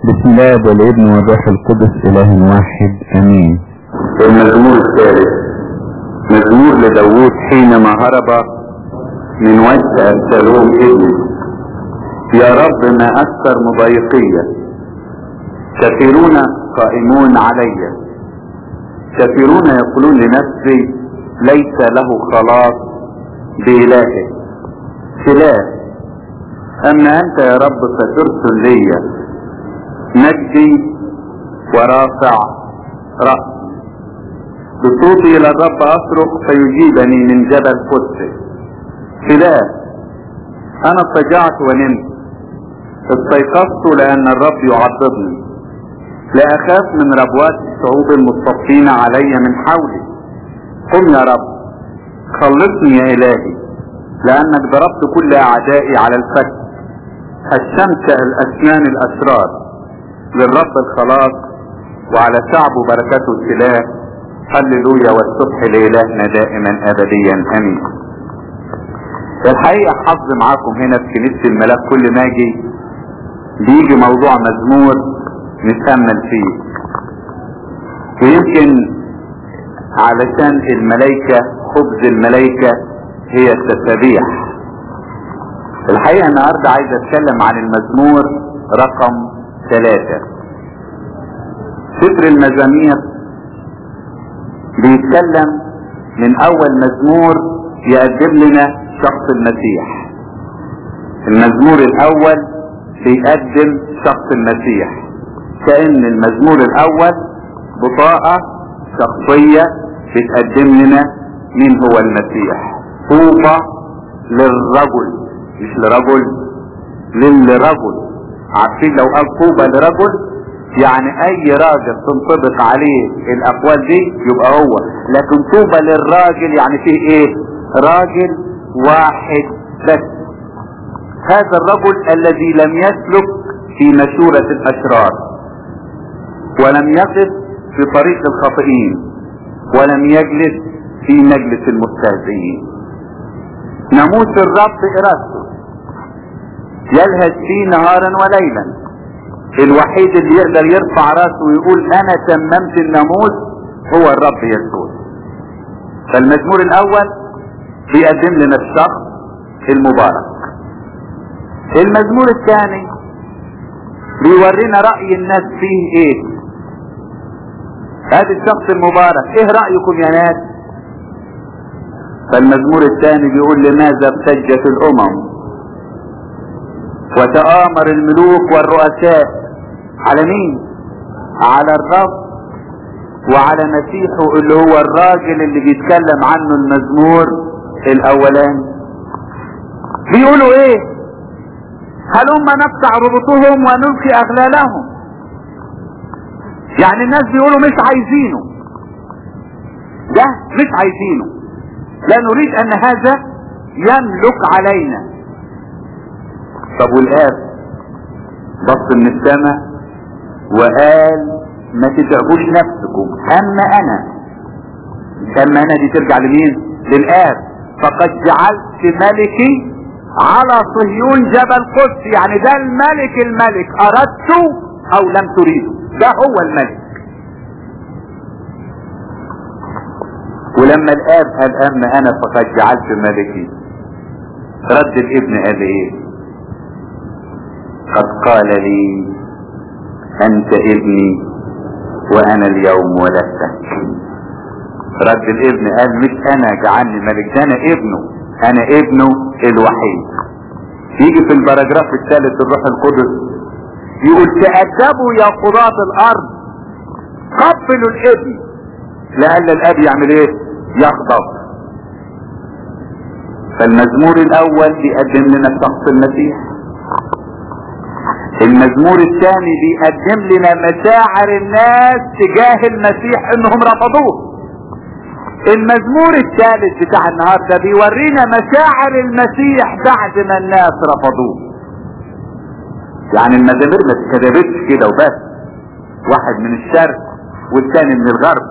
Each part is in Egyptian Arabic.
بسم الله والابن والروح القدس اله واحد امين المزمور الثالث مزمور لداوود حينما هرب من وجه أبشالوم ابنه يا رب ما أكثر مضايقية كثيرون قائمون علي كثيرون يقولون لنفسي ليس له خلاص بإلهه خلاف أما أنت يا رب فترسل لي مجدي ورافع رأسي بصوتي الى الرب اصرخ فيجيبني من جبل قدسه خلاف انا اضطجعت ونمت استيقظت لان الرب يعضدني لا اخاف من ربوات الشعوب المصطفين علي من حولي قم يا رب خلصني يا الهي لانك ضربت كل اعدائي على الفك هشمت الاسنان الاشرار للرب الخلاص وعلى شعبه بركته السلاح هللويا والصبح لإلهنا دائما أبديا أمين الحقيقة حظ معاكم هنا في كنيسة الملاك كل ما اجي بيجي موضوع مزمور نتأمل فيه ويمكن علشان الملائكة خبز الملائكة هي التسابيح الحقيقة النهاردة عايز اتكلم عن المزمور رقم ثلاثة سفر المزامير بيتكلم من اول مزمور يقدم لنا شخص المسيح المزمور الاول بيقدم شخص المسيح كأن المزمور الاول بطاقة شخصية بتقدم لنا مين هو المسيح طوبى للرجل مش لرجل للرجل عارفين لو قال طوبى لرجل يعني اي راجل تنطبق عليه الاقوال دي يبقى هو لكن طوبى للراجل يعني فيه ايه راجل واحد بس هذا الرجل الذي لم يسلك في مشورة الاشرار ولم يقف في طريق الخاطئين ولم يجلس في مجلس المستهزئين ناموس الرب ارادته يلهج فيه نهارا وليلا الوحيد اللي يقدر يرفع راسه ويقول انا تممت الناموس هو الرب يسوع فالمزمور الاول بيقدم لنا الشخص المبارك المزمور الثاني بيورينا رأي الناس فيه ايه هذا الشخص المبارك ايه رأيكم يا ناس فالمزمور الثاني بيقول لماذا ارتجت الامم وتآمر الملوك والرؤساء على مين على الرب وعلى مسيحه اللي هو الراجل اللي بيتكلم عنه المزمور الاولاني بيقولوا ايه هلما نقطع ربطهم ونلقي اغلالهم يعني الناس بيقولوا مش عايزينه ده مش عايزينه لا نريد ان هذا يملك علينا طب والآب بص من السماء وقال ما تتعبوش نفسكم اما انا اما انا دي ترجع لمين للآب فقد جعلت ملكي على صهيون جبل قدس يعني ده الملك الملك اردته او لم تريده ده هو الملك ولما الاب قال اما انا فقد جعلت ملكي رد الابن قال ايه قد قال لي انت ابني وانا اليوم ولدتك رد الابن قال مش انا جعلني ملك ده انا ابنه انا ابنه الوحيد يجي في البراجراف الثالث الروح القدس يقول تأدبوا يا قضاة الارض قبلوا الابن لأن الاب يعمل ايه يغضب فالمزمور الاول بيقدم لنا شخص المسيح المزمور الثاني بيقدم لنا مشاعر الناس تجاه المسيح انهم رفضوه المزمور الثالث بتاع النهارده بيورينا مشاعر المسيح بعد ما الناس رفضوه يعني المزامير ما اتكتبتش كده وبس واحد من الشرق والثاني من الغرب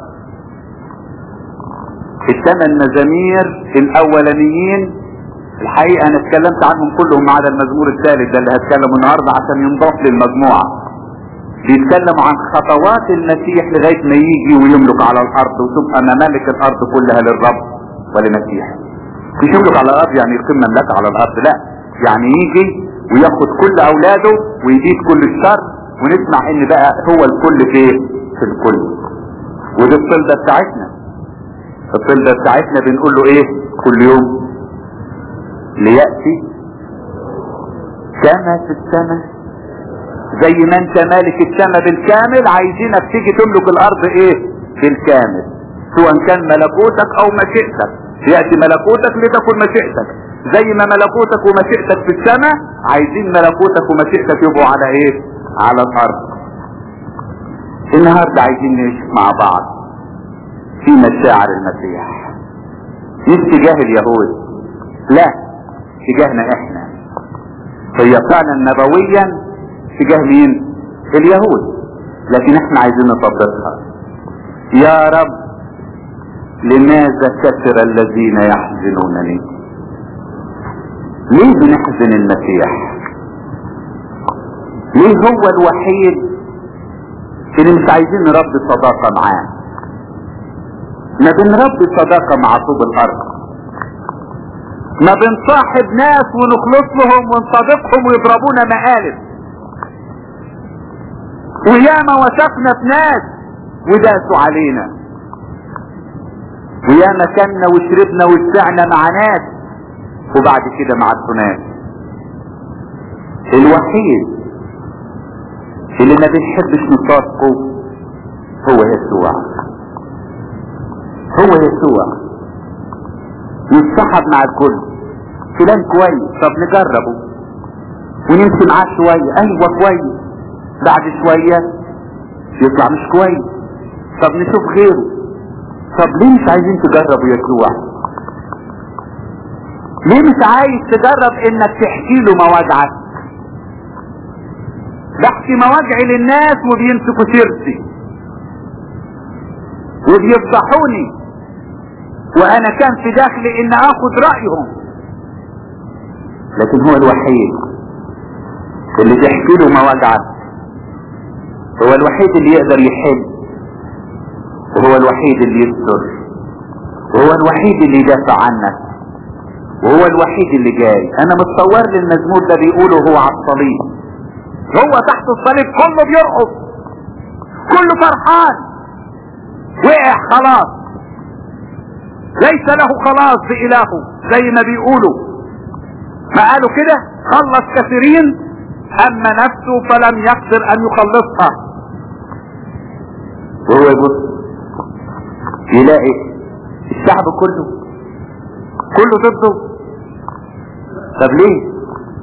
الثمان مزامير الاولانيين الحقيقة انا اتكلمت عنهم كلهم ما عدا المزمور الثالث ده اللي هتكلمه النهاردة عشان ينضاف للمجموعة بيتكلم عن خطوات المسيح لغاية ما يجي ويملك على الارض وتبقى ممالك الارض كلها للرب ولمسيح مش يملك على الارض يعني يقيم مملكة على الارض لا يعني يجي وياخد كل اولاده ويزيد كل الشر ونسمع ان بقى هو الكل في في الكل ودي الصلدة بتاعتنا الصلدة بتاعتنا بنقول له ايه كل يوم ليأتي كما في السماء زي ما انت مالك السماء بالكامل عايزينك تيجي تملك الارض ايه بالكامل سواء كان ملكوتك او مشيئتك يأتي ملكوتك لتكن مشيئتك زي ما ملكوتك ومشيئتك في السماء عايزين ملكوتك ومشيئتك يبقوا على ايه على الارض النهاردة عايزين نعيش مع بعض في مشاعر المسيح مش تجاه اليهود لا تجاهنا احنا هي فعلا نبويا تجاه مين اليهود لكن احنا عايزين نطبقها يا رب لماذا كثر الذين يحزنونني ليه بنحزن المسيح ليه هو الوحيد اللي مش عايزين نربي صداقة معاه ما بنربي صداقة مع طوب الارض ما بنصاحب ناس ونخلص لهم ونصادقهم ويضربونا مقالب وياما وثقنا في ناس وداسوا علينا وياما كلنا وشربنا وسعنا مع ناس وبعد كده مع الثناس الوحيد اللي ما بنحبش نصادقه هو يسوع هو يسوع نتصاحب مع الكل فلان كويس طب نجربه ونمشي معاه شوية ايوه كويس بعد شوية يطلع مش كويس طب نشوف غيره طب ليه مش عايزين تجربوا يسوع ليه مش عايز تجرب انك تحكي له مواجعك بحكي مواجعي للناس وبيمسكوا سيرتي وبيفضحوني وانا كان في داخلي ان اخد رأيهم لكن هو الوحيد اللي تحكي له مواجعك هو الوحيد اللي يقدر يحل وهو الوحيد اللي يستر وهو الوحيد اللي يدافع عنك وهو الوحيد اللي جاي انا متصور لي المزمور ده بيقوله هو على الصليب هو تحت الصليب كله بيرقص كله فرحان وقع خلاص ليس له خلاص بإلهه زي ما بيقولوا ما قالوا كده خلص كثيرين اما نفسه فلم يقدر ان يخلصها وهو يبص يلاقي الشعب كله كله ضده طب ليه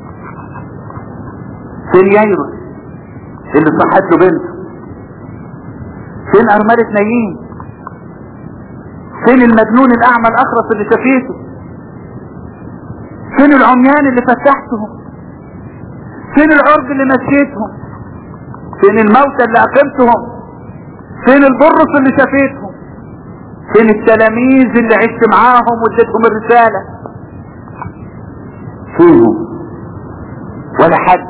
فين يايروس اللي صحت له بنته فين ارملة نايين فين المجنون الاعمى الاخرس اللي شفيته فين العميان اللي فتحتهم فين العرض اللي مشيتهم فين الموتى اللي اقمتهم فين البرص اللي شفيتهم فين التلاميذ اللي عشت معاهم واديتهم الرسالة فيهم ولا حد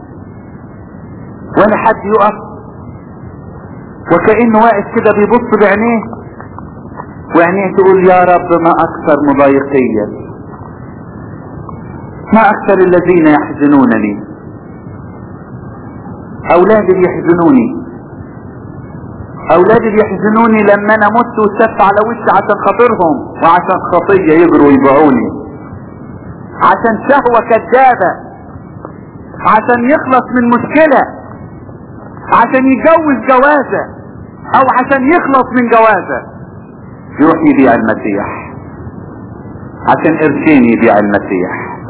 ولا حد يقف وكأنه واقف كده بيبص بعينيه وعينيه تقول يا رب ما اكثر مضايقيا ما اكثر الذين يحزنونني اولادي بيحزنوني اولادي بيحزنوني لما انا مت واتسف على وشي عشان خاطرهم وعشان خطية يجروا يبيعوني عشان شهوة كذابة عشان يخلص من مشكلة عشان يتجوز جوازة او عشان يخلص من جوازة يروح يبيع المسيح عشان قرشين يبيع المسيح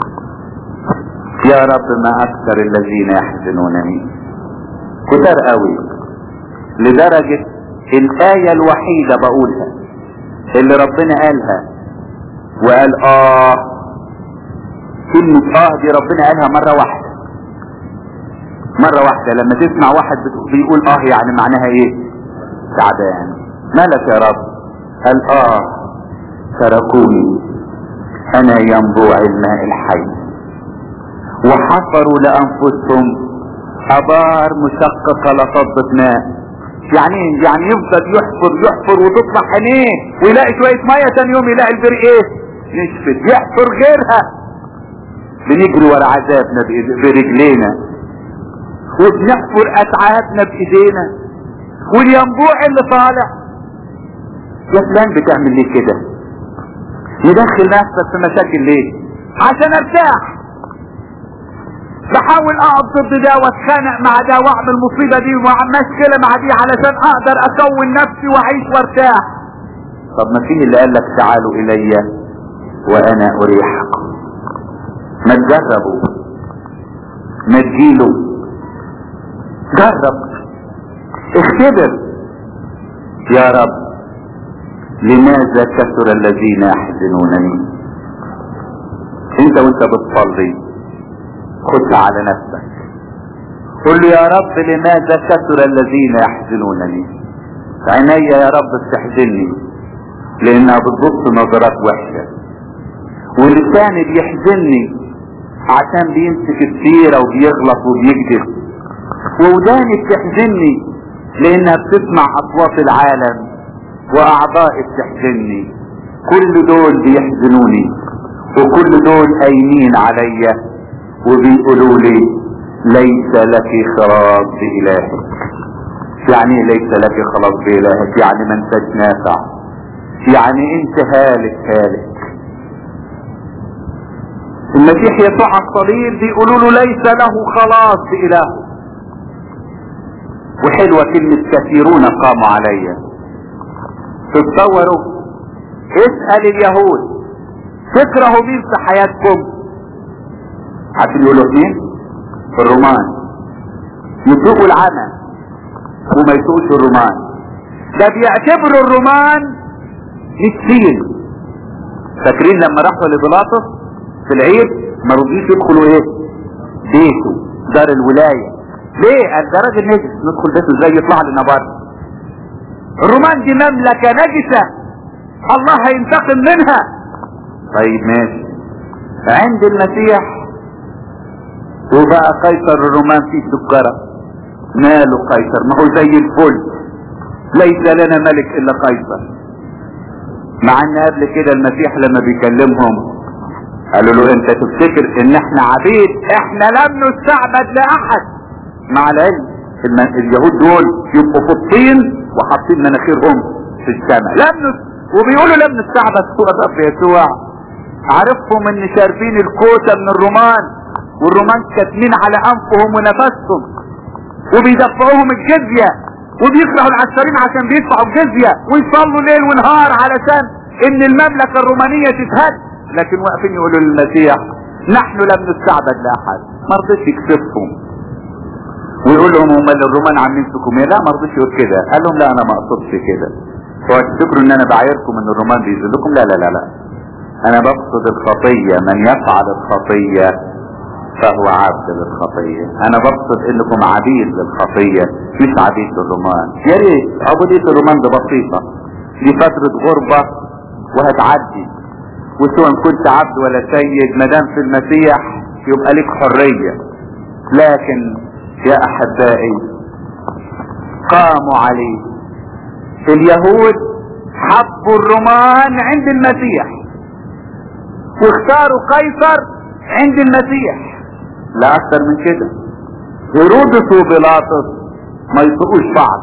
يا رب ما اكثر الذين يحزنونني كتار قوي لدرجة الآية الوحيدة بقولها اللي ربنا قالها وقال اه كلمة اه دي ربنا قالها مرة واحدة مرة واحدة لما تسمع واحد بيقول اه يعني معناها ايه تعبان مالك يا رب قال اه تركوني انا ينبوع الماء الحي وحفروا لانفسهم ابار مشققة لا فضة ماء يعني ايه؟ يعني يفضل يحفر يحفر وتطلع عينيه ويلاقي شوية مية تاني يوم يلاقي البرق ايه نشفت يحفر غيرها بنجري ورا عذابنا بإيد- برجلينا وبنحفر اتعابنا بايدينا والينبوع اللي طالع يا فلان بتعمل ليه كده يدخل نفسك في مشاكل ليه عشان ارتاح بحاول اقعد ضد ده واتخانق مع ده واعمل مصيبة دي واعمل مشكلة مع دي علشان اقدر اكون نفسي واعيش وارتاح طب ما فيه اللي قال لك تعالوا الي وانا اريحكم ما تجربوا ما تجيلوا جرب اختبر يا رب لماذا كثر الذين يحزنونني انت وانت بتصلي خدها على نفسك قل له يا رب لماذا كثر الذين يحزنونني عيني يا رب استحزني لانها بتبص نظرات وحشه ولساني بيحزنني عشان بيمسك السيره وبيغلط وبيكذب ووداني بتحزني لانها بتسمع اصوات العالم واعضائي بتحزنني كل دول بيحزنوني وكل دول قايمين عليا وبيقولوا لي ليس لك خلاص بإلهك يعني إيه ليس لك خلاص بإلهك يعني ما انتش نافع يعني انت هالك هالك المسيح يسوع على الصليب بيقولوا له ليس له خلاص بإلهه وحلوة كلمة كثيرون قاموا عليا تتصوروا اسأل اليهود تكرهوا مين في حياتكم عارفين يقولوا مين الرومان يسوقوا العمى وما يسوقش الرومان ده بيعتبروا الرومان نسين فاكرين لما راحوا لبيلاطس في العيد ما رضيش يدخلوا ايه بيته دار الولاية ليه قال ده راجل نجس ندخل بيته ازاي يطلع لنا بره الرومان دي مملكة نجسة الله هينتقم منها طيب ماشي عند المسيح وبقى قيصر الرومان فيه سكرة ماله قيصر ما هو زي الفل ليس لنا ملك الا قيصر مع ان قبل كده المسيح لما بيكلمهم قالوا له انت تفتكر ان احنا عبيد احنا لم نستعبد لاحد مع العلم الم- اليهود دول يبقوا في الطين وحاطين مناخيرهم في السماء لم نس... وبيقولوا لم نستعبد هو الرب يسوع عارفهم ان شاربين الكوسه من الرومان والرومان كاتمين على انفهم ونفسهم وبيدفعوهم الجزيه وبيكرهوا العسكريين عشان بيدفعوا الجزيه ويصلوا ليل ونهار علشان ان المملكه الرومانيه تتهد لكن واقفين يقولوا للمسيح نحن لم نستعبد لاحد ما رضيش يكسفهم ويقول لهم هم اللي الرومان عاملين فيكم ايه لا ما رضيش يقول كده قال لهم لا انا ما اقصدش كده هو تفتكروا ان انا بعايركم ان الرومان بيذلكم لا لا لا لا انا بقصد الخطية من يفعل الخطية فهو عبد للخطية انا بقصد انكم عبيد للخطية مش عبيد للرومان يا ريت عبودية الرومان دي بسيطة دي فترة غربة وهتعدي وسواء كنت عبد ولا سيد مدام في المسيح يبقى لك حرية لكن يا احبائي قاموا عليه اليهود حبوا الرومان عند المسيح واختاروا قيصر عند المسيح لا اكثر من كده هيرودس وبيلاطس ما يطيقوش بعض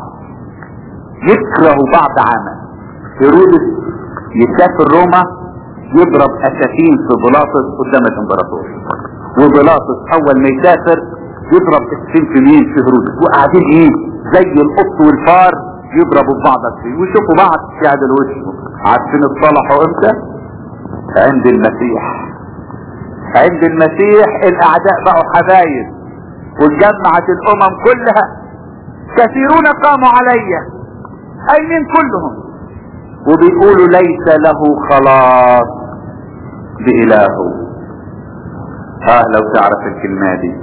يكرهوا بعض عمل هيرودس يسافر روما يضرب اسفين في بيلاطس قدام الامبراطور وبيلاطس اول ما يسافر يضرب اسفين في مين في هيرودس وقاعدين ايه زي القط والفار يضربوا في بعض اسفين ويشوفوا بعض يعدلوا وشهم عارفين اتصالحوا امتى عند المسيح عند المسيح الاعداء بقوا حبايب واتجمعت الامم كلها كثيرون قاموا علي ايمين كلهم وبيقولوا ليس له خلاص بإلهه اه لو تعرف الكلمة دي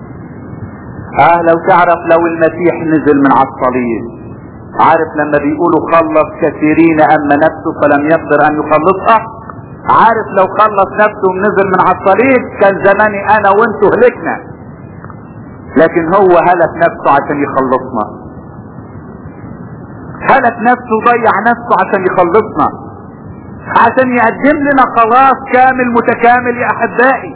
اه لو تعرف لو المسيح نزل من على الصليب عارف لما بيقولوا خلص كثيرين اما نفسه فلم يقدر ان يخلصها عارف لو خلص نفسه ونزل من على الصليب كان زماني انا وانتو هلكنا لكن هو هلك نفسه عشان يخلصنا هلك نفسه ضيع نفسه عشان يخلصنا عشان يقدم لنا خلاص كامل متكامل يا احبائي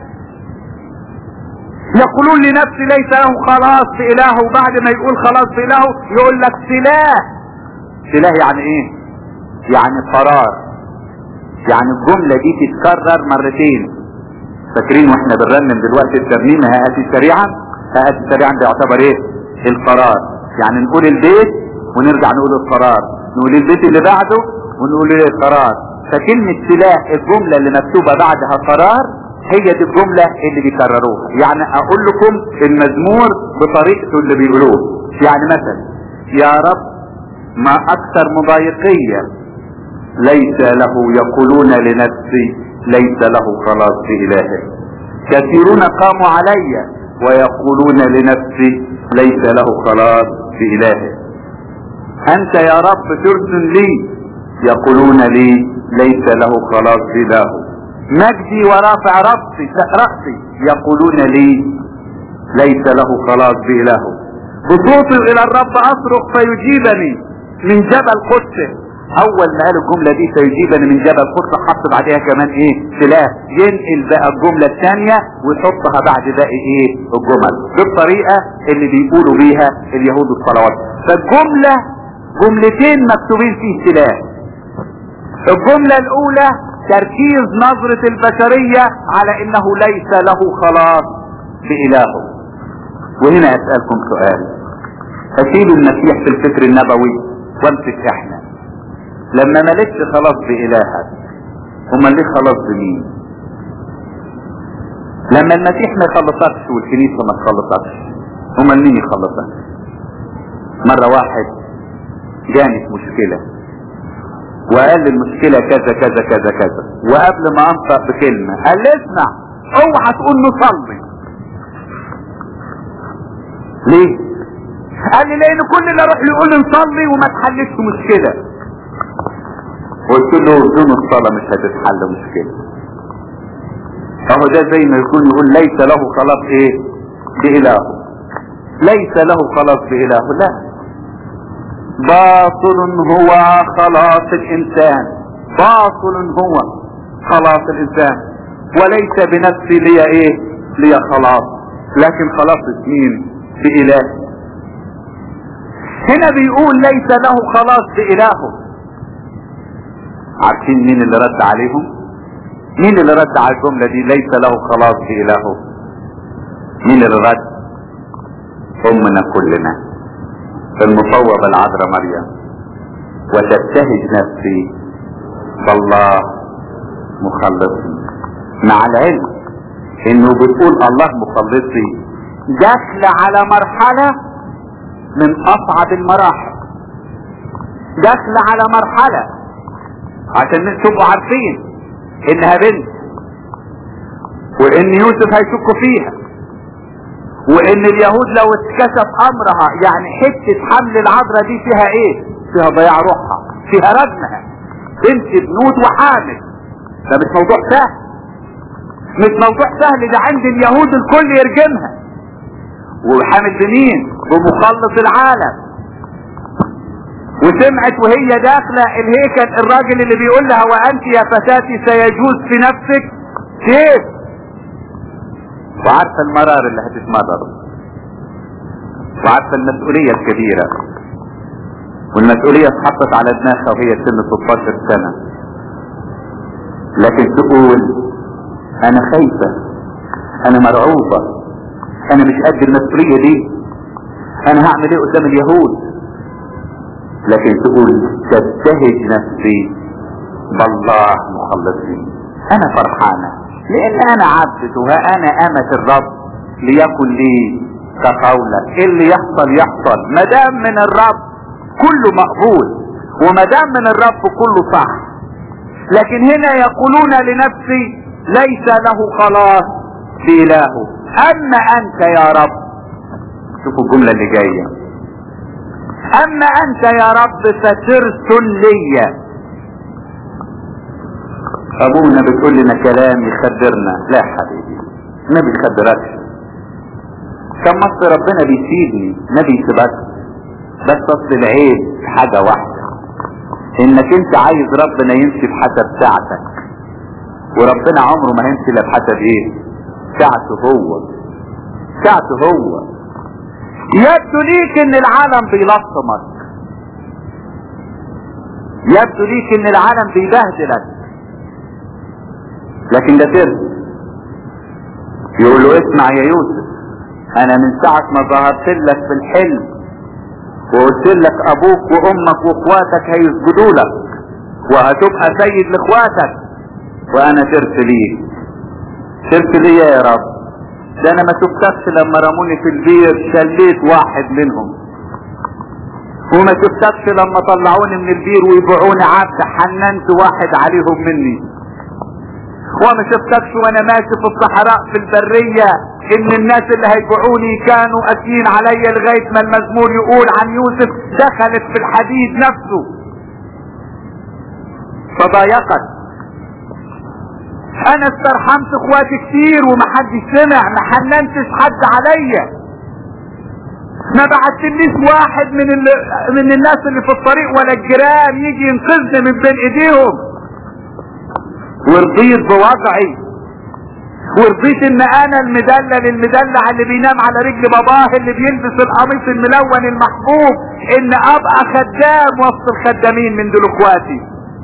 يقولون لنفسي ليس له خلاص بإلهه وبعد ما يقول خلاص بإلهه يقول لك سلاح سلاح يعني ايه يعني قرار يعني الجملة دي تتكرر مرتين فاكرين واحنا بنرنم دلوقتي الترنيمة هاتي سريعا هاتي سريعا ده يعتبر ايه القرار يعني نقول البيت ونرجع نقول القرار نقول البيت اللي بعده ونقول ايه القرار فكلمة سلاح الجملة اللي مكتوبة بعدها قرار هي دي الجملة اللي بيكرروها يعني اقول لكم المزمور بطريقته اللي بيقولوه يعني مثلا يا رب ما اكثر مضايقية ليس له يقولون لنفسي ليس له خلاص بإلهه كثيرون قاموا علي ويقولون لنفسي ليس له خلاص بإلهه أنت يا رب ترسل لي يقولون لي ليس له خلاص بإلهه مجدي ورافع رأسي رأسي يقولون لي ليس له خلاص بإلهه بصوتي إلى الرب أصرخ فيجيبني من جبل قدسه اول ما قال الجملة دي سيجيبني من جبل قدس حط بعدها كمان ايه سلاح ينقل بقى الجملة الثانية ويحطها بعد باقي ايه الجمل بالطريقة اللي بيقولوا بيها اليهود الصلوات فالجملة جملتين مكتوبين فيه سلاح الجملة الاولى تركيز نظرة البشرية على انه ليس له خلاص بإلهه وهنا اسألكم سؤال اشيل المسيح في الفكر النبوي وامسك احنا لما ملكش خلاص بإلهك امال ليه خلاص بمين لما المسيح ما يخلصكش والكنيسة ما تخلصكش امال مين يخلصك مرة واحد جاني في مشكلة وقال لي المشكلة كذا كذا كذا كذا وقبل ما انطق بكلمة قال لي اسمع اوعى تقول نصلي ليه قال لي لان كل اللي اروح له يقول لي نصلي وما تحلش مشكلة قلت له بدون الصلاة مش هتتحل مشكلة اهو ده زي ما يكون يقول ليس له خلاص ايه بإلهه ليس له خلاص بإلهه لا باطل هو خلاص الانسان باطل هو خلاص الانسان وليس بنفسي لي ايه لي خلاص لكن خلاص مين بإله هنا بيقول ليس له خلاص بإلهه عارفين مين اللي رد عليهم مين اللي رد على الجملة دي ليس له خلاص بإلهه مين اللي رد أمنا كلنا المصوبة العذراء مريم وتبتهج نفسي بالله مخلصي مع العلم انه بتقول الله مخلصي داخلة على مرحلة من اصعب المراحل داخلة على مرحلة عشان تبقوا عارفين انها بنت وان يوسف هيشكوا فيها وان اليهود لو اتكشف امرها يعني حتة حمل العذراء دي فيها ايه فيها ضياع روحها فيها رجمها بنت بنوت وحامل ده مش موضوع سهل مش موضوع سهل ده عند اليهود الكل يرجمها وحامل بمين بمخلص العالم وسمعت وهي داخلة الهيكل الراجل اللي بيقول لها وانت يا فتاتي سيجوز في نفسك كيف وعارفة المرار اللي هتتمرر وعارفة المسؤولية الكبيرة والمسؤولية اتحطت على دماغها وهي سن 16 سنة لكن تقول انا خايفة انا مرعوبة انا مش قد المسؤولية دي انا هعمل ايه قدام اليهود لكن تقول تبتهج نفسي بالله مخلصي انا فرحانة لان انا عبدت وانا امة الرب ليكن لي كقولك اللي يحصل يحصل مدام من الرب كله مقبول ومدام من الرب كله صح لكن هنا يقولون لنفسي ليس له خلاص بإلهه اما انت يا رب شوفوا الجملة اللي جاية اما انت يا رب فترسل لي ابونا بتقول لنا كلام يخدرنا لا حبيبي ما بيخدركش كان مصر ربنا بيسيبني ما بيسيبك بس اصل العيب في حاجة واحدة انك انت عايز ربنا يمشي بحسب ساعتك وربنا عمره ما هيمشي الا بحسب ايه ساعته هو ساعته هو يبدو ليك ان العالم بيلطمك يبدو ليك ان العالم بيبهدلك لكن ده سر يقول له اسمع يا يوسف انا من ساعة ما ظهرت لك في الحلم وقلت لك ابوك وامك واخواتك هيسجدوا لك وهتبقى سيد لاخواتك وانا سرت ليك سرت ليا يا رب ده انا ما شفتكش لما رموني في البير شليت واحد منهم وما شفتكش لما طلعوني من البير ويبيعوني عبد حننت واحد عليهم مني وما شفتكش وانا ماشي في الصحراء في البرية ان الناس اللي هيبيعوني كانوا قاسيين عليا لغاية ما المزمور يقول عن يوسف دخلت في الحديد نفسه فضايقت انا استرحمت اخواتي كتير ومحدش سمع ما حننتش حد عليا ما بعتليش واحد من ال... من الناس اللي في الطريق ولا الجيران يجي ينقذني من بين ايديهم ورضيت بوضعي ورضيت ان انا المدلل المدلع اللي بينام على رجل باباه اللي بيلبس القميص الملون المحبوب ان ابقى خدام وسط الخدامين من دول اخواتي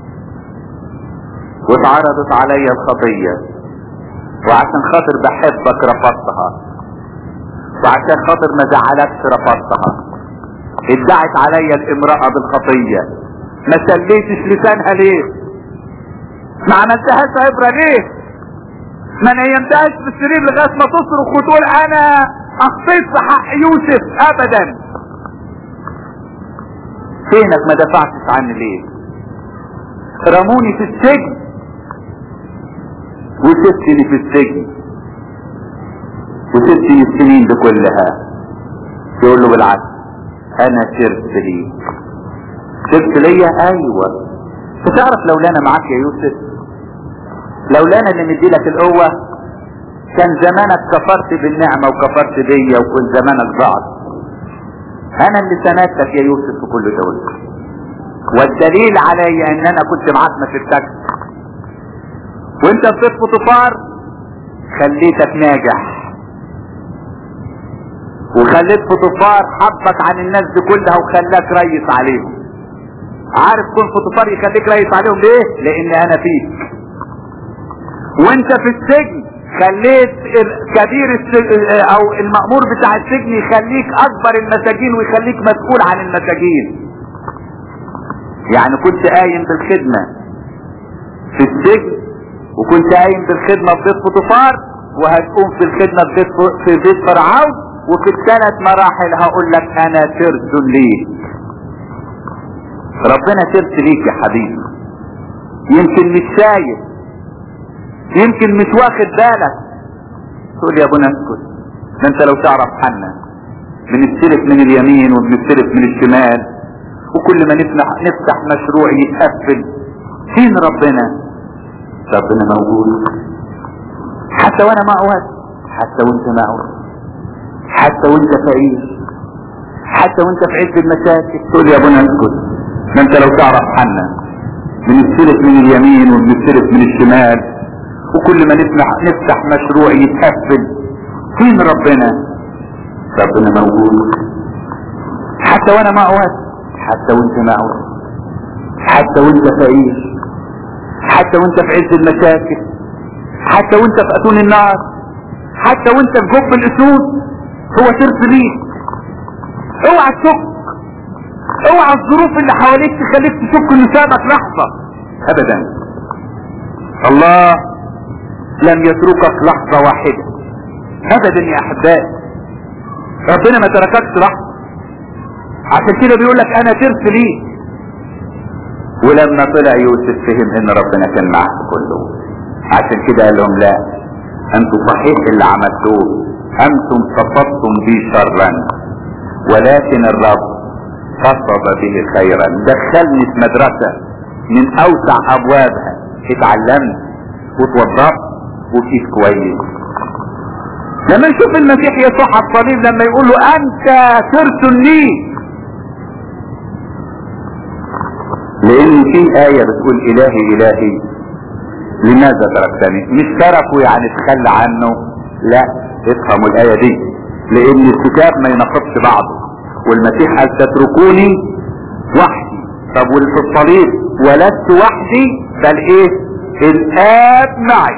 واتعرضت عليا الخطية وعشان خاطر بحبك رفضتها وعشان خاطر ما زعلكش رفضتها ادعت عليا الامرأة بالخطية ما سليتش لسانها ليه ما عملتهاش عبرة ليه ما نيمتهاش في السرير لغاية ما تصرخ وتقول انا اخطيت في حق يوسف ابدا فينك ما دفعتش عني ليه رموني في السجن وسبتني في السجن وسبتني السنين دي كلها يقول له بالعكس انا سرت ليك سرت ليا ايوه تعرف لولانا معاك يا يوسف لولانا اللي مديلك القوة كان زمانك كفرت بالنعمة وكفرت بيا وكنت زمانك ضعت انا اللي سندتك يا يوسف في كل دول والدليل علي ان انا كنت معاك ما سبتكش وانت في بيت فوتوفار خليتك ناجح وخليت فوتوفار حبك عن الناس دي كلها وخلاك ريس عليهم عارف كل فوتوفار يخليك ريس عليهم ليه لان انا فيك وانت في السجن خليت كبير السجن او المأمور بتاع السجن يخليك اكبر المساجين ويخليك مسؤول عن المساجين يعني كنت قايم بالخدمة في السجن وكنت قايم بالخدمة في بيت فوتوفار وهتقوم في الخدمة في بيت, في بيت فرعون وفي الثلاث مراحل هقول لك انا سرت ليك ربنا سرت ليك يا حبيبي يمكن مش شايف يمكن مش واخد بالك تقول يا ابونا اسكت ده انت لو تعرف حنا بنستلف من اليمين وبنستلف من الشمال وكل ما نفتح نفتح مشروع يتقفل فين ربنا ربنا موجود حتى وانا معوز حتى وانت معوز حتى وانت فقير حتى وانت في عز المشاكل تقول يا ابونا اسكت ما انت لو تعرف حنا بنستلف من اليمين وبنستلف من الشمال وكل ما نفتح نفتح مشروع يتقفل فين ربنا ربنا موجود حتى وانا معوز حتى وانت معوز حتى وانت فقير حتى وانت في عز المشاكل حتى وانت في اتون النار حتى وانت في جب الاسود هو سرت ليك اوعى تشك اوعى الظروف اللي حواليك تخليك تشك انه سابك لحظة ابدا الله لم يتركك لحظة واحدة ابدا يا احبائي ربنا ما ترككش لحظة عشان كده بيقول لك انا سرت ليك ولما طلع يوسف فهم ان ربنا كان معاه في كله عشان كده قال لهم لا انتم صحيح اللي عملتوه انتم قصدتم بي شرا ولكن الرب قصد به خيرا دخلني في مدرسة من اوسع ابوابها اتعلمت وتوظفت وكيف كويس لما نشوف المسيح يسوع على الصليب لما يقول له انت سرت لي لان في آية بتقول الهي الهي لماذا تركتني مش تركه يعني تخلى عنه لا افهموا الآية دي لان الكتاب ما يناقضش بعضه والمسيح قال تتركوني وحدي طب واللي في الصليب ولست وحدي بل ايه الاب معي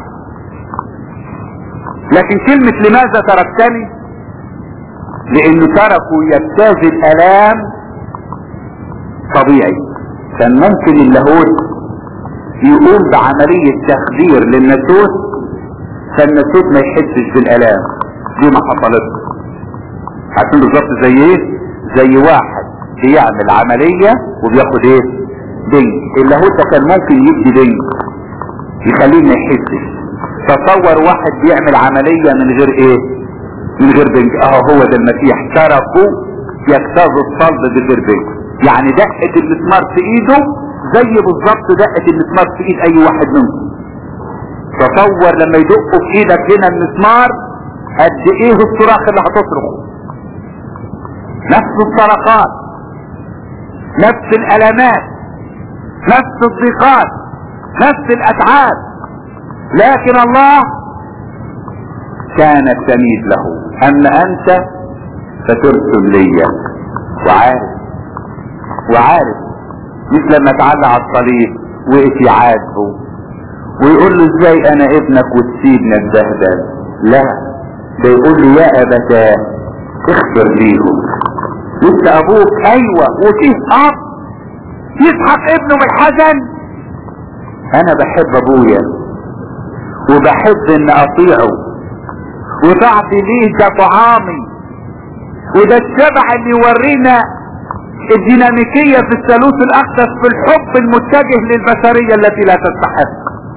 لكن كلمة لماذا تركتني لانه تركوا يجتاز الالام طبيعي كان ممكن اللاهوت يقوم بعملية تخدير للناسوت فالناسوت ما يحسش بالالام دي ما حصلتش عارفين بالظبط زي ايه زي واحد بيعمل عملية وبياخد ايه دنج اللاهوت ده كان ممكن يدي دنج يخليه ما يحسش تصور واحد بيعمل عملية من غير ايه من غير بنج اه هو ده المسيح تركوا يجتازوا الصلب بغير بنج يعني دقة المسمار في ايده زي بالظبط دقة المسمار في ايد اي واحد منهم تصور لما يدقوا في ايدك هنا المسمار قد ايه الصراخ اللي هتصرخه نفس الصرخات نفس الالامات نفس الضيقات نفس الاتعاب لكن الله كان التمييز له اما انت فترسم لي وعارف وعارف مش لما تعلق على الصليب وقف يعاتبه ويقول له ازاي انا ابنك وتسيبني اتبهدل لا ده يقول له يا ابتاه اغفر ليهم لسه ابوك ايوه وفيه اب يضحك ابنه من الحزن انا بحب ابويا وبحب ان اطيعه وطاعتي ليه ده طعامي وده الشبع اللي يورينا الديناميكية في الثالوث الاقدس في الحب المتجه للبشرية التي لا تستحق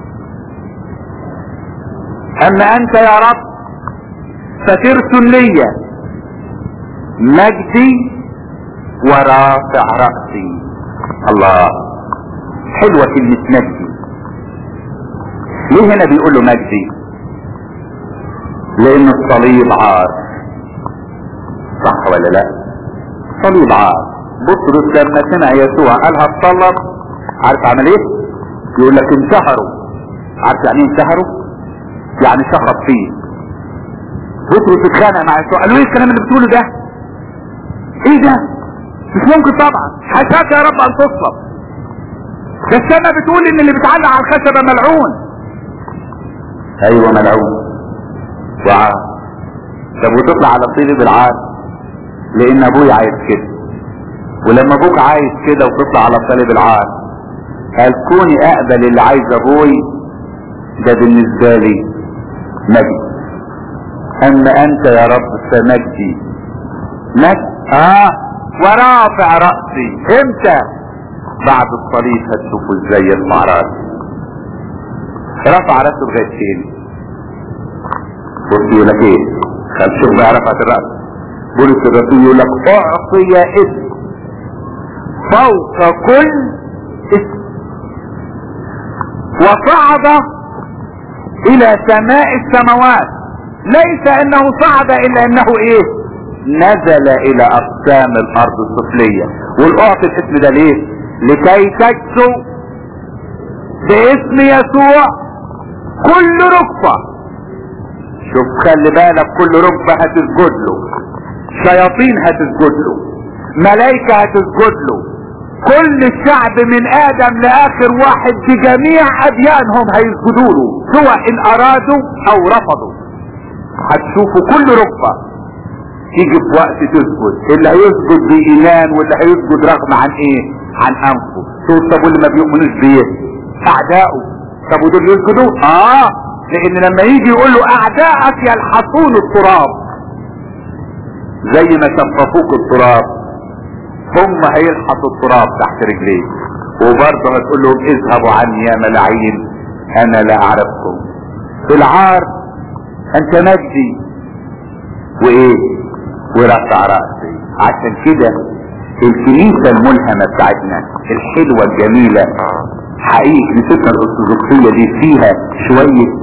اما انت يا رب فترسل لي مجدي ورافع رأسي الله حلوة كلمة مجدي ليه هنا بيقول له مجدي لان الصليب عار صح ولا لا صليب عار بطرس لما سمع يسوع قال هتصلب عارف عمل ايه يقول لك انتحروا عارف يعني ايه انتحروا يعني شخط فيه بطرس اتخانق مع يسوع قال له ايه الكلام اللي بتقوله ده ايه ده مش ممكن طبعا حشاك يا رب ان تصلب ده السماء بتقول ان اللي بيتعلق على الخشبة ملعون ايوه ملعون وعار طب وتطلع على صليب العار لان ابوي عايز كده ولما ابوك عايز كده وتطلع على صليب العار قال كوني اقبل اللي عايز ابوي ده بالنسبة لي مجد اما انت يا رب فمجدي مجد اه ورافع رأسي امتى بعد الصليب هتشوفوا ازاي يرفع رأسي رفع رأسه لغاية فين بص يقول لك ايه خل شوف بقى رفعت الرأس بولس الرسول يقول لك اعطي اسم فوق كل اسم وصعد الى سماء السماوات ليس انه صعد الا انه ايه نزل الى اقسام الارض السفلية والاعطي الاسم ده ليه لكي تجسو باسم يسوع كل ركبة شوف خلي بالك كل ركبة هتسجد له شياطين هتسجد له ملايكة هتسجد له كل الشعب من ادم لاخر واحد بجميع اديانهم هيسجدوا له سواء ان ارادوا او رفضوا هتشوفوا كل ركبة تيجي في وقت تسجد اللي هيسجد بايمان واللي هيسجد رغم عن ايه عن انفه شوف طب واللي ما بيؤمنوش بيه اعدائه طب ودول يسجدوا اه لان لما يجي يقول له اعدائك يلحسون التراب زي ما شففوك التراب هم هيلحسوا التراب تحت رجليك وبرضه هتقول لهم اذهبوا عني يا ملاعين انا لا اعرفكم في العار انت مجدي وايه ورفع رأسي عشان كده الكنيسة الملهمة بتاعتنا الحلوة الجميلة حقيقي كنيستنا الارثوذكسية دي فيها شوية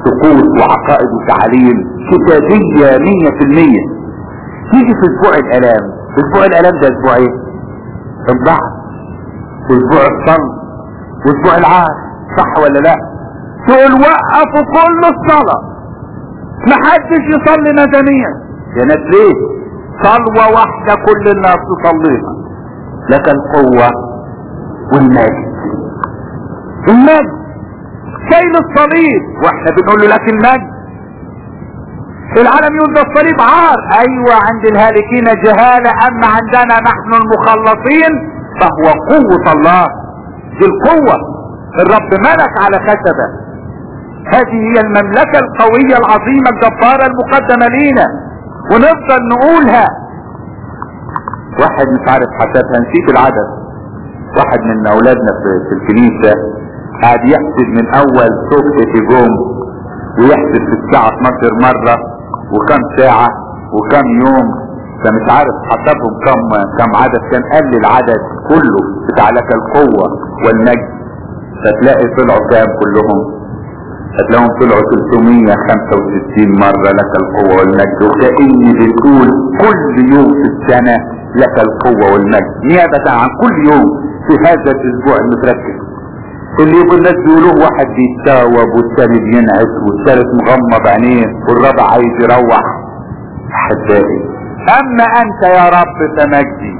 طقوس وعقائد وتعاليم كتابية مية في المية تيجي في اسبوع الالام اسبوع الالام ده اسبوع ايه الضعف واسبوع الصلب واسبوع العار صح ولا لا تقول وقفوا كل الصلاة محدش يصلي مدنيا يا ناس ليه صلوة واحدة كل الناس تصليها لك القوة والمجد المجد شايل الصليب واحنا بنقول له لك المجد العالم يقول ده الصليب عار ايوه عند الهالكين جهالة اما عندنا نحن المخلصين فهو قوة الله دي القوة الرب ملك على خشبة هذه هي المملكة القوية العظيمة الجبارة المقدمة لينا ونفضل نقولها واحد مش عارف حسبها نسيت العدد واحد من اولادنا في, في الكنيسة قاعد يحسب من اول صبح في جوم ويحسب في الساعة 12 مرة وكم ساعة وكم يوم فمش عارف حسبهم كم كم عدد كان قال لي العدد كله بتاع لك القوة والمجد فتلاقي طلعوا كام كلهم هتلاقيهم طلعوا 365 مرة لك القوة والمجد وكأني بتقول كل يوم في السنة لك القوة والمجد نيابة عن كل يوم في هذا الاسبوع المتركز اللي يقول الناس بيقولوه واحد بيتساوب والثاني بينعس والثالث مغمض عينيه والرابع عايز يروح احبائي اما انت يا رب فمجدي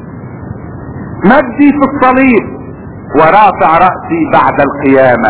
مجدي في الصليب ورافع رأسي بعد القيامة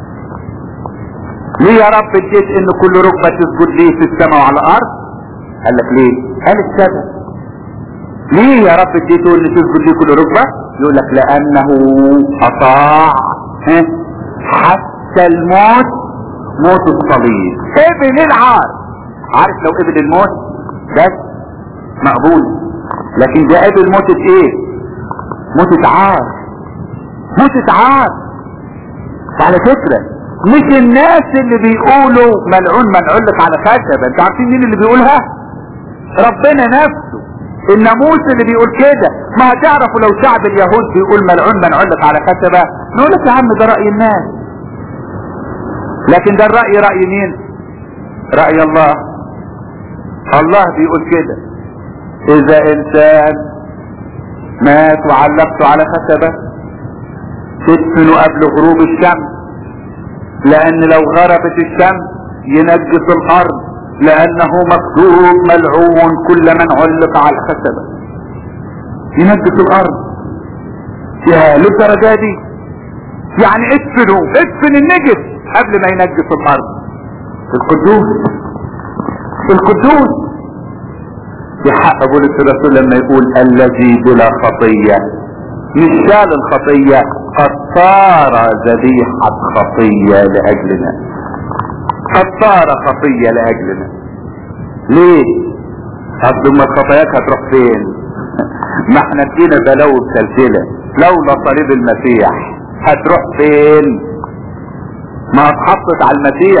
ليه يا رب اديت ان كل ركبة تسجد ليه في السماء وعلى الارض قال لك ليه قال السبب ليه يا رب اديته ان تسجد ليه كل ركبة يقول لك لانه اطاع ها؟ حتى الموت موت الصليب ابن العار عارف لو ابن الموت بس مقبول لكن ده ابن موتة ايه موتة عار موتة عار وعلى فكرة مش الناس اللي بيقولوا ملعون ملعون لك على خشبة انتوا عارفين مين اللي بيقولها ربنا نفسه الناموس اللي بيقول كده ما هتعرفوا لو شعب اليهود بيقول ملعون ملعون لك على خشبة نقول لك يا عم ده رأي الناس لكن ده الرأي رأي مين رأي الله الله بيقول كده اذا انسان مات وعلقته على خشبة تدفنه قبل غروب الشمس لان لو غربت الشمس ينجس الارض لانه مكتوب ملعون كل من علق على الخشبة ينجس الارض يا للدرجة دي يعني ادفنوا ادفن النجس قبل ما ينجس الارض القدوس القدوس يحق بولس الرسول لما يقول الذي بلا خطية مش شال الخطية قد صار ذبيحة خطية لأجلنا قد صار خطية لأجلنا ليه قد ما الخطاياك هتروح فين ما احنا فينا بلو السلسلة لولا صليب المسيح هتروح فين ما اتحطت على المسيح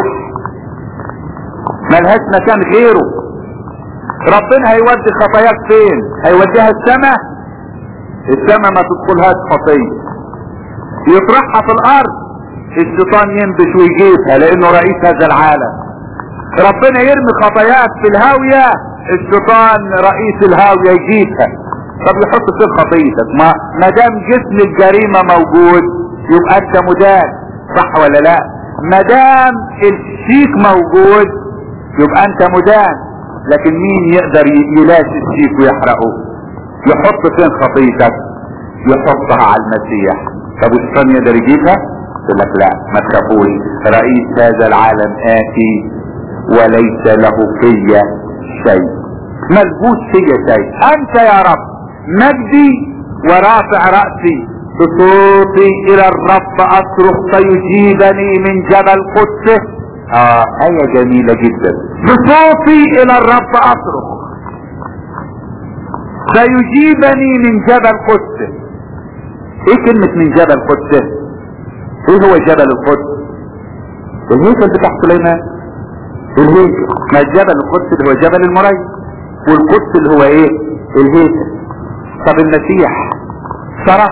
ملهاش مكان غيره ربنا هيودي خطاياك فين هيوديها السماء السماء ما تدخلهاش خطية يطرحها في الارض الشيطان ينبش ويجيبها لانه رئيس هذا العالم ربنا يرمي خطاياك في الهاوية الشيطان رئيس الهاوية يجيبها طب يحط فين خطيتك ما ما دام جسم الجريمة موجود يبقى انت مدان صح ولا لا ما دام الشيك موجود يبقى انت مدان لكن مين يقدر يلاشي الشيك ويحرقه يحط فين خطيتك يحطها على المسيح طب الشيطان يقدر يجيبها يقول لك لا ما تخافوش رئيس هذا العالم آتي وليس له فيا شيء ملبوس فيا شيء انت يا رب مجدي ورافع رأسي بصوتي الى الرب اصرخ فيجيبني من جبل قدسه اه ايه جميلة جدا بصوتي الى الرب اصرخ فيجيبني من جبل قدسه ايه كلمة من جبل قدسه ايه هو جبل القدس الهيكل بتاع سليمان الهيكل ما جبل القدس اللي هو جبل المري والقدس اللي هو ايه الهيكل طب المسيح صرخ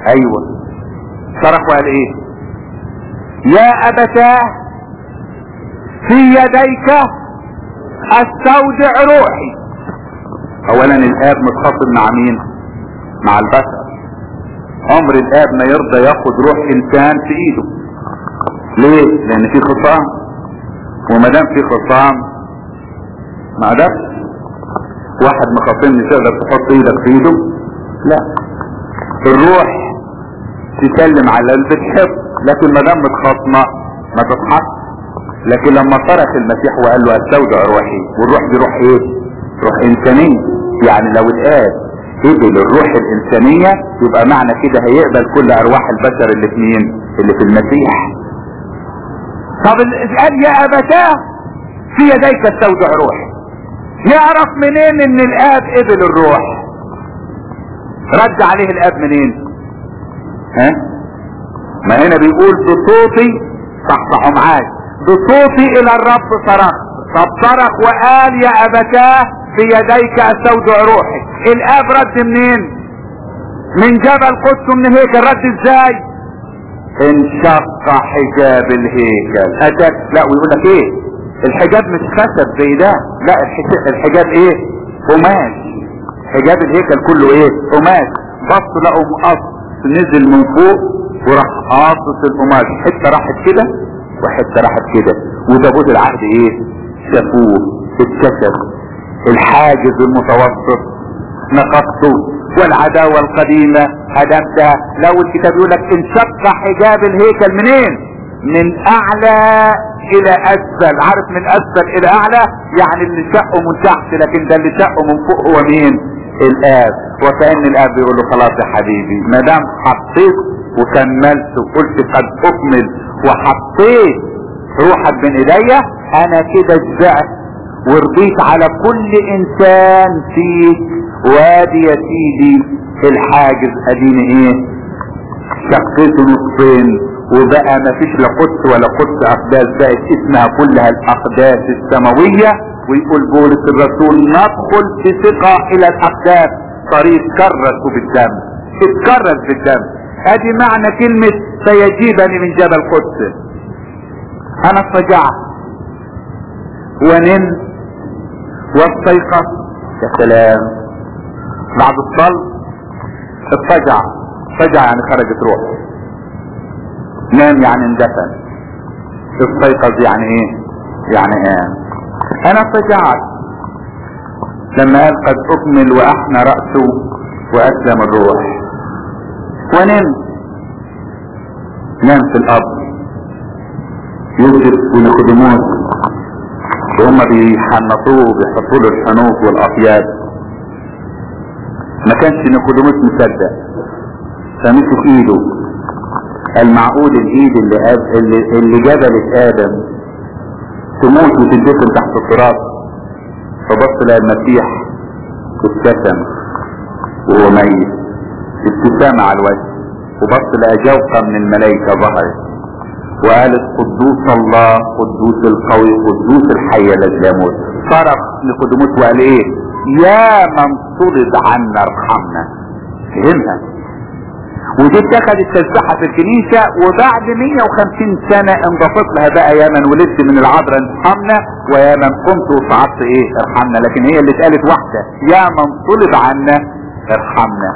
ايوه صرخ وقال ايه يا ابتاه في يديك استودع روحي اولا الاب متخاطب مع مين مع البشر عمر الاب ما يرضى ياخد روح انسان في ايده ليه لان في خصام وما دام في خصام ما قدرش واحد مخاصمني تقدر تحط ايدك في ايده لا الروح تسلم على اللي بتحب لكن ما دام متخاصمه ما تضحك لكن لما صرخ المسيح وقال له استودع روحي والروح دي روح ايه روح انسانيه يعني لو الاب قبل الروح الانسانيه يبقى معنى كده هيقبل كل ارواح البشر اللي في مين اللي في المسيح طب قال يا ابتاه في يديك استودع روحي نعرف منين ان الاب قبل الروح رد عليه الاب منين ها ما هنا بيقول بصوتي صحصحوا معاك بصوتي الى الرب صرخت طب صرخ وقال يا ابتاه في يديك استودع روحي الاب رد منين من جبل قدس من هيكل رد ازاي انشق حجاب الهيكل اتاك لا ويقول لك ايه الحجاب مش خشب زي ده لا الحجاب ايه قماش حجاب الهيكل كله ايه قماش بص لقوا مقص نزل من فوق وراح قاصص القماش حته راحت كده وحته راحت كده وتابوت العهد ايه شافوه اتكسر الحاجز المتوسط نقصته والعداوة القديمة هدمتها لو الكتاب يقول لك انشق حجاب الهيكل منين من اعلى الى اسفل عارف من اسفل الى اعلى يعني اللي شقه من تحت لكن ده اللي شقه من فوق هو مين الاب وكأن الاب بيقول له خلاص يا حبيبي ما دام حطيت وكملت وقلت قد اكمل وحطيت روحك بين ايديا انا كده شبعت ورضيت على كل انسان فيك وادي يا سيدي الحاجز اديني ايه شقيته نصفين وبقى ما فيش لا قدس ولا قدس اقداس بقت اسمها كلها الاقداس السماوية ويقول بولس الرسول ندخل بثقة الى الاقداس طريق كرس بالدم اتكرس بالدم ادي معنى كلمة سيجيبني من جبل قدس انا اضطجعت ونمت واستيقظ يا سلام بعد الصلاة اضطجع اضطجع يعني خرجت روح نام يعني اندفن استيقظ يعني ايه يعني قام انا اضطجعت لما قال قد اكمل واحنى رأسه واسلم الروح ونمت نام في الارض يوسف ونيقوديموس وهم بيحنطوه بيحطوا له الحنوط والاطياب ما كانش نيقوديموس مصدق فمسك ايده المعقول الايد اللي, أب... اللي, اللي جبلت ادم تموت وتدفن تحت التراب فبص لها المسيح ابتسم وهو ميت ابتسامة على الوجه وبص لها جوقة من الملائكة ظهرت وقالت قدوس الله قدوس القوي قدوس الحي الذي لا يموت صرخ نيقوديموس وقال ايه يا من طرد عنا ارحمنا فهمها ودي اتخذت تسبحة في الكنيسة وبعد 150 سنة انضافت لها بقى يا من ولدت من العذراء ارحمنا ويا من قمت وصعدت ايه ارحمنا لكن هي اللي اتقالت واحدة يا من طلب عنا ارحمنا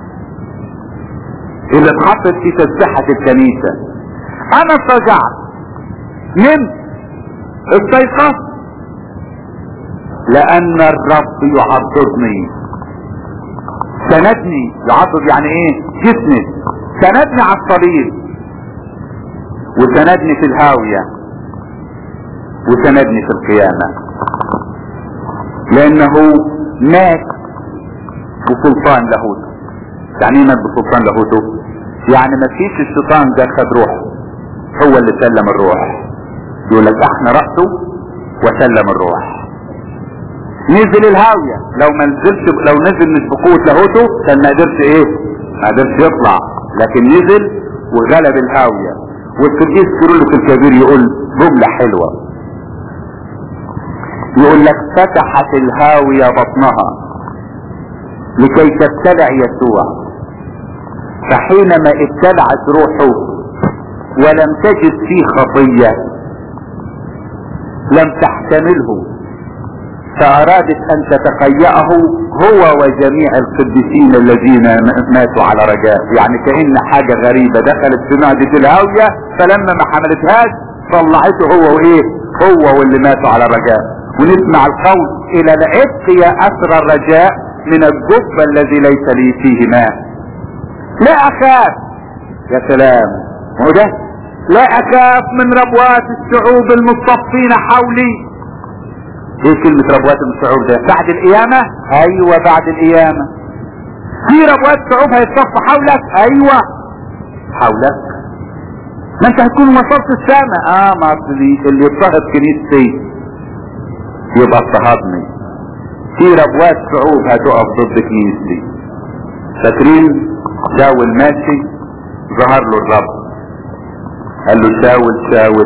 اللي اتحطت في تسبحة الكنيسة انا اضطجعت نمت استيقظت لان الرب يعضدني سندني يعضد يعني ايه جسمي سندني على الصليب وسندني في الهاوية وسندني في القيامة لانه مات بسلطان لاهوته يعني ايه مات بسلطان لاهوته يعني ما فيش الشيطان ده خد روحه هو اللي سلم الروح يقول لك احنا رأسه وسلم الروح نزل الهاوية لو ما نزلش لو نزل مش بقوة لاهوته كان ما قدرش ايه ما قدرش يطلع لكن نزل وغلب الهاوية والقديس كيرلس الكبير يقول جملة حلوة يقول لك فتحت الهاوية بطنها لكي تبتلع يسوع فحينما ابتلعت روحه ولم تجد فيه خطية لم تحتمله فأرادت أن تتقيأه هو وجميع القديسين الذين ماتوا على رجاء يعني كأن حاجة غريبة دخلت في معدة الهاوية فلما ما حملتهاش طلعته هو وإيه هو واللي ماتوا على رجاء ونسمع القول إلى العتق يا أسر الرجاء من الجب الذي ليس لي فيه ماء لا أخاف يا سلام هو ده لا أخاف من ربوات الشعوب المصطفين حولي ايه كلمة ربوات الشعوب ده بعد القيامة ايوه بعد القيامة في ربوات شعوب هيتصف حولك ايوه حولك ما انت هتكون وصلت السماء اه ما اصلي اللي يضطهد كنيستي يبقى اضطهدني في ربوات شعوب هتقف ضد كنيستي فاكرين شاول ماشي ظهر له الرب قال له شاول شاول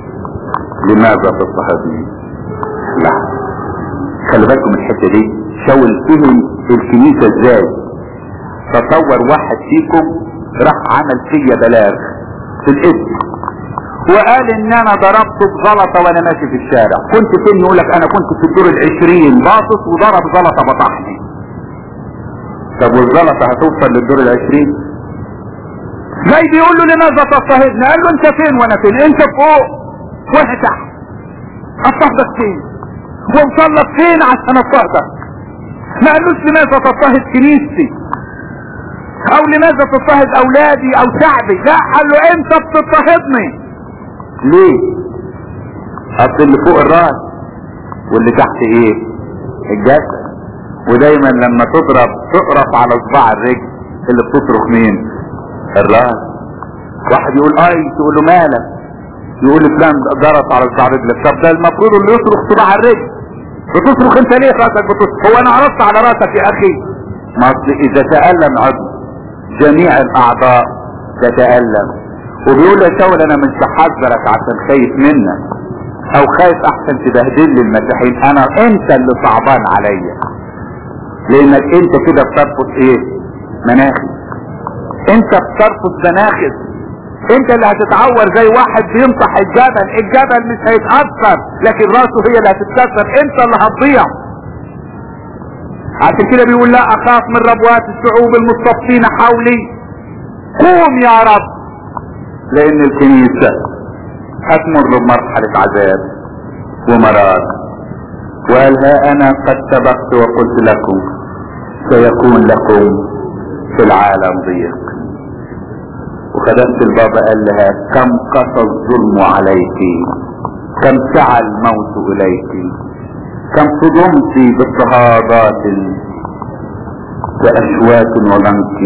لماذا تضطهدني لا خلي بالكم الحته دي شاول فهم الكنيسه ازاي تصور واحد فيكم راح عمل فيا بلاغ في الاسم وقال ان انا ضربته بزلطه وانا ماشي في الشارع كنت فين يقول لك انا كنت في الدور العشرين باصص وضرب زلطه بطحني طب والزلطه هتوصل للدور العشرين زي بيقول له لماذا تضطهدني قال له انت فين وانا فين انت فوق وانا تحت اضطهدك فين ومصلك فين عشان اضطهدك ما قالوش لماذا تضطهد كنيستي او لماذا تضطهد اولادي او شعبي لا قال له انت بتضطهدني ليه اصل اللي فوق الراس واللي تحت ايه الجسد ودايما لما تضرب تقرص على صباع الرجل اللي بتصرخ مين الراس واحد يقول اي تقول له مالك يقول فلان ضرب على صباع رجلك طب ده المفروض اللي يصرخ صباع الرجل بتصرخ انت ليه راسك بتصرخ هو انا عرضت على راسك يا اخي ما اصل اذا تألم عضو جميع الاعضاء تتألم وبيقول يا شاول انا مش بحذرك عشان خايف منك او خايف احسن تبهدل لي المسيحيين انا انت اللي صعبان عليا لانك انت كده بترفض ايه مناخس انت بترفض مناخس انت اللي هتتعور زي واحد بينصح الجبل الجبل مش هيتأثر لكن راسه هي اللي هتتكسر انت اللي هتضيع عشان كده بيقول لا اخاف من ربوات الشعوب المصطفين حولي قوم يا رب لان الكنيسة هتمر بمرحلة عذاب ومرار وقال ها انا قد سبقت وقلت لكم سيكون لكم في العالم ضيق وخدمت البابا قال لها كم قسى الظلم عليك كم سعى الموت اليك كم صدمت باضطهادات واشواك وضنك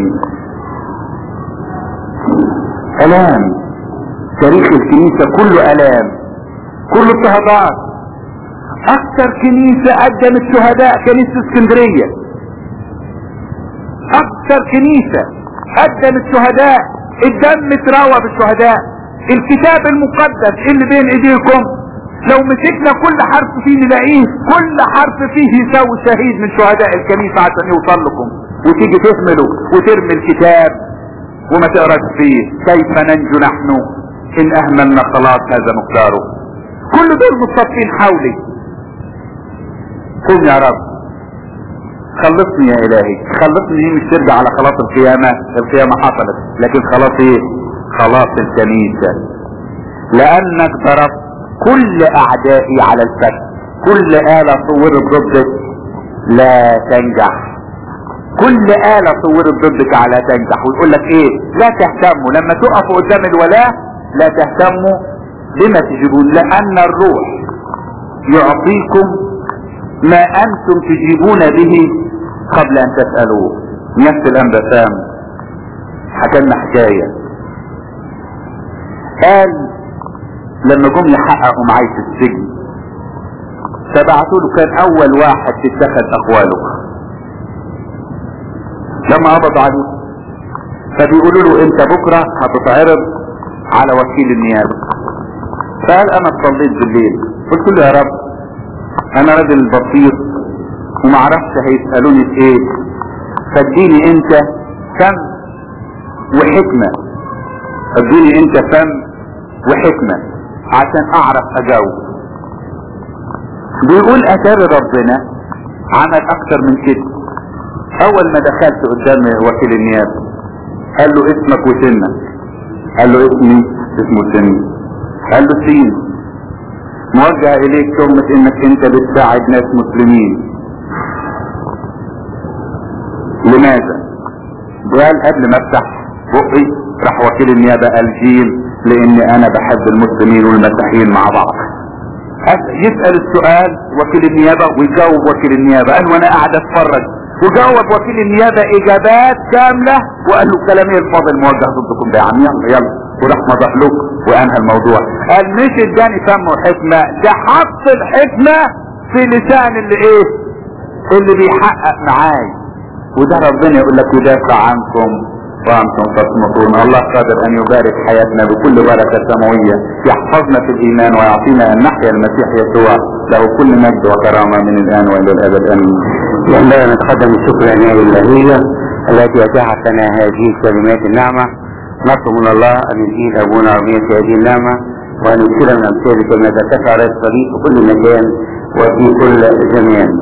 الام تاريخ الكنيسة كله الام كله اضطهادات اكثر كنيسة قدمت شهداء كنيسة اسكندرية اكثر كنيسة قدمت شهداء الدم اتروى بالشهداء الكتاب المقدس اللي بين ايديكم لو مسكنا كل حرف فيه نلاقيه كل حرف فيه يساوي شهيد من شهداء الكنيسة عشان يوصل لكم وتيجي تهمله وترمي الكتاب وما تقراش فيه كيف ننجو نحن ان اهملنا خلاص هذا مقداره كل دول مصطفين حولي قم يا رب خلصني يا الهي خلصني دي مش ترجع على خلاص القيامة القيامة حصلت لكن خلاص ايه خلاص الكنيسة لانك ضربت كل اعدائي على الفك كل آلة صورت ضدك لا تنجح كل آلة صورت ضدك على تنجح ويقول لك ايه لا تهتموا لما تقفوا قدام الولاة لا تهتموا بما تجيبون لان الروح يعطيكم ما انتم تجيبون به قبل ان تسألوه نفس الانبسام حكمنا حكاية قال لما جم يحققوا معي في السجن فبعتوا له كان اول واحد تتخذ اقواله لما قبض عليه فبيقولوا له انت بكرة هتتعرض على وكيل النيابة فقال انا صليت بالليل قلت له يا رب انا راجل بسيط وما اعرفش هيسألوني في ايه فاديني انت فم وحكمة اديني انت فم وحكمة عشان اعرف اجاوب بيقول اتاري ربنا عمل اكتر من كده اول ما دخلت قدام وكيل النيابه قال له اسمك وسنك قال له اسمي اسمه سني قال له سين موجه اليك تهمة انك انت بتساعد ناس مسلمين لماذا قال قبل ما افتح بقي راح وكيل النيابة قال جيل لان انا بحب المسلمين والمسيحيين مع بعض يسأل السؤال وكيل النيابة ويجاوب وكيل النيابة قال وانا قاعد اتفرج وجاوب وكيل النيابة اجابات كاملة وقال له كلامي الفاضل موجه ضدكم ده يا عم يلا يلا وراح مضح له وانهى الموضوع قال مش اداني فم وحكمة ده حط الحكمة في لسان اللي ايه اللي بيحقق معاي وده ربنا يقول لك يدافع عنكم وانتم تصمتون الله قادر ان يبارك حياتنا بكل بركه سماويه يحفظنا في الايمان ويعطينا ان نحيا المسيح يسوع له كل مجد وكرامه من الان والى الابد امين. ينبغي ان نتقدم الشكر للعنايه الالهيه التي اتاحت لنا هذه الكلمات النعمه نطلب من الله ان يزيد ابونا عظيم في هذه النعمه وان يكثر من امثال كما ترتفع على الطريق في كل مكان وفي كل زمان